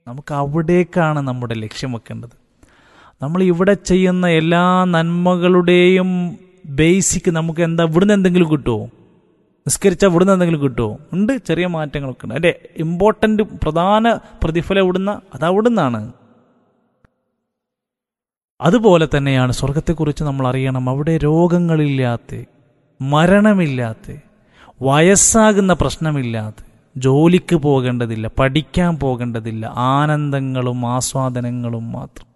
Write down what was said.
നമുക്ക് അവിടേക്കാണ് നമ്മുടെ ലക്ഷ്യം വെക്കേണ്ടത് നമ്മൾ ഇവിടെ ചെയ്യുന്ന എല്ലാ നന്മകളുടെയും ബേസിക് നമുക്ക് എന്താ ഇവിടുന്ന് എന്തെങ്കിലും കിട്ടുമോ നിസ്കരിച്ചാൽ ഇവിടുന്ന് എന്തെങ്കിലും കിട്ടുമോ ഉണ്ട് ചെറിയ മാറ്റങ്ങളൊക്കെ ഉണ്ട് അതിൻ്റെ ഇമ്പോർട്ടൻ്റ് പ്രധാന പ്രതിഫലം എവിടുന്ന അത് അവിടുന്നാണ് അതുപോലെ തന്നെയാണ് സ്വർഗത്തെക്കുറിച്ച് നമ്മൾ അറിയണം അവിടെ രോഗങ്ങളില്ലാത്ത മരണമില്ലാത്ത വയസ്സാകുന്ന പ്രശ്നമില്ലാത്ത ജോലിക്ക് പോകേണ്ടതില്ല പഠിക്കാൻ പോകേണ്ടതില്ല ആനന്ദങ്ങളും ആസ്വാദനങ്ങളും മാത്രം